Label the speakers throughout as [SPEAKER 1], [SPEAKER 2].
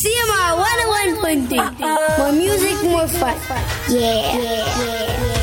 [SPEAKER 1] CMR 101.3. More music, more fun. Yeah.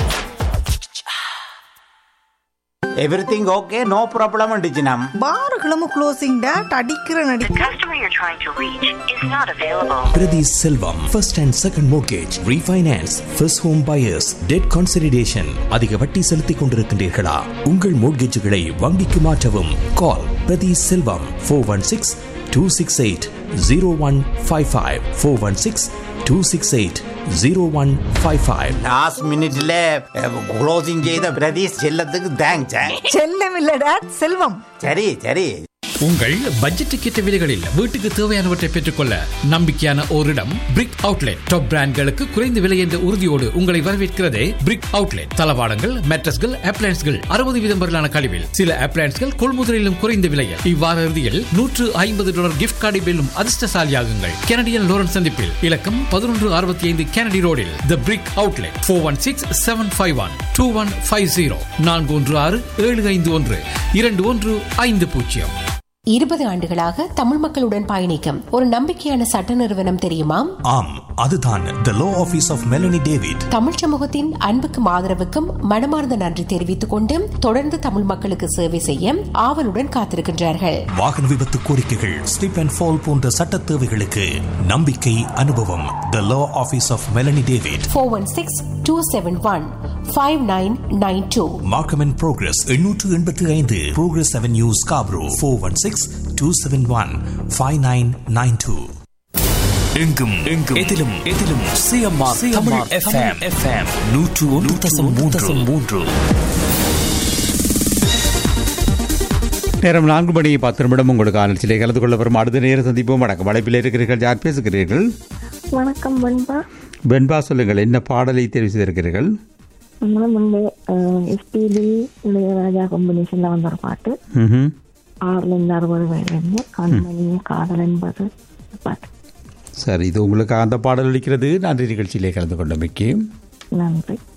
[SPEAKER 2] Everything okay no problem டிஜினம்
[SPEAKER 3] பாருகளும் closing date அடிக்கிற நடி
[SPEAKER 4] The customer you're trying to reach is not available.
[SPEAKER 5] Priti Selvam, first and second mortgage, refinance, first home buyers, debt consolidation. அதிக வட்டி செலுத்திக் கொண்டிருக்கின்றீர்களா உங்கள் மோட்கேஜுகளை வங்கிக்கு மாற்றவும் call Prathi Selvam four one six two six eight zero one five five four one six two six eight zero one five five
[SPEAKER 2] last மினிட்ல closing செய்த பிரதீஷ் செல்லத்துக்கு thanks
[SPEAKER 3] செல்லம் இல்ல டேட் செல்வம்
[SPEAKER 2] சரி சரி
[SPEAKER 6] உங்கள் பட்ஜெட்டுக்கு ஏற்ற விலைகளில் வீட்டுக்கு தேவையானவற்றை பெற்றுக்கொள்ள நம்பிக்கையான ஓரிடம் பிரிக் அவுட்லெட் டாப் பிராண்ட்களுக்கு குறைந்த விலை என்ற உறுதியோடு உங்களை வரவேற்கிறதே பிரிக் அவுட்லெட் தளவாடங்கள் மேட்ரஸ்கள் அப்ளைன்ஸ்கள் அறுபது வீதம் வரலான கழிவில் சில அப்ளைன்ஸ்கள் கொள்முதலிலும் குறைந்த விலையில் இவ்வார இறுதியில் நூற்று ஐம்பது டாலர் கிஃப்ட் கார்டை வெல்லும் அதிர்ஷ்டசாலியாகுங்கள் கனடியன் லோரன்ஸ் சந்திப்பில் இலக்கம் பதினொன்று அறுபத்தி ஐந்து கனடி ரோடில் the brick outlet four one six seven five one two one five zero நான்கு ஒன்று ஆறு ஏழு ஐந்து ஒன்று இரண்டு ஒன்று ஐந்து பூஜ்ஜியம்
[SPEAKER 7] இருபது ஆண்டுகளாக தமிழ் மக்களுடன் பயணிக்கும் ஒரு நம்பிக்கையான சட்ட நிறுவனம் தெரியுமா
[SPEAKER 5] ஆம் அதுதான் the law office of Melanie David
[SPEAKER 7] Tamil சமூகத்தின் அன்புக்கும் ஆதரவுக்கும் மனமார்ந்த நன்றி தெரிவித்துக் கொண்டு தொடர்ந்து தமிழ் மக்களுக்கு சேவை செய்ய ஆவலுடன் காத்திருக்கின்றார்கள்
[SPEAKER 5] வாகன விபத்து கோரிக்கைகள் ஸ்லிப் அண்ட் ஃபால் போன்ற சட்ட தேவைகளுக்கு நம்பிக்கை அனுபவம் the law office of Melanie David
[SPEAKER 7] four one six two seven one five nine nine two
[SPEAKER 5] Markham and Progress எண்ணூற்று எண்பத்தி ஐந்து Progress Avenue Scarborough four one six two seven one five nine nine two எங்கும் எங்கும் எதிலும் எதிலும் CMR Tamil FM FM நூற்று ஒன்று தசம் மூன்று தசம் மூன்று
[SPEAKER 8] நேரம் நான்கு மணி பத்து நிமிடம் உங்களுக்கு ஆலோசனை கலந்து கொள்ள வரும் அடுத்த நேரம் சந்திப்போம் வணக்கம் வளைப்பில் இருக்கிறீர்கள் யார் பேசுகிறீர்கள்
[SPEAKER 9] வணக்கம் பண்பா
[SPEAKER 8] வெண்பா சொல்லுங்கள் என்ன பாடலை தெரிவு செய்திருக்கிறீர்கள்
[SPEAKER 9] நம்மளும் வந்து எஸ்பிபி இளையராஜா காம்பினேஷன்ல வந்த ஒரு பாட்டு
[SPEAKER 8] ம்ஹும்.
[SPEAKER 9] ஆறுல இருந்து அறுபது வயதுலேருந்து கண்மணிய காதல் என்பது பாட்டு
[SPEAKER 8] சரி இது உங்களுக்கு அந்த பாடல் அளிக்கிறது நன்றி நிகழ்ச்சியிலே கலந்து கொண்டமைக்கு
[SPEAKER 9] நன்றி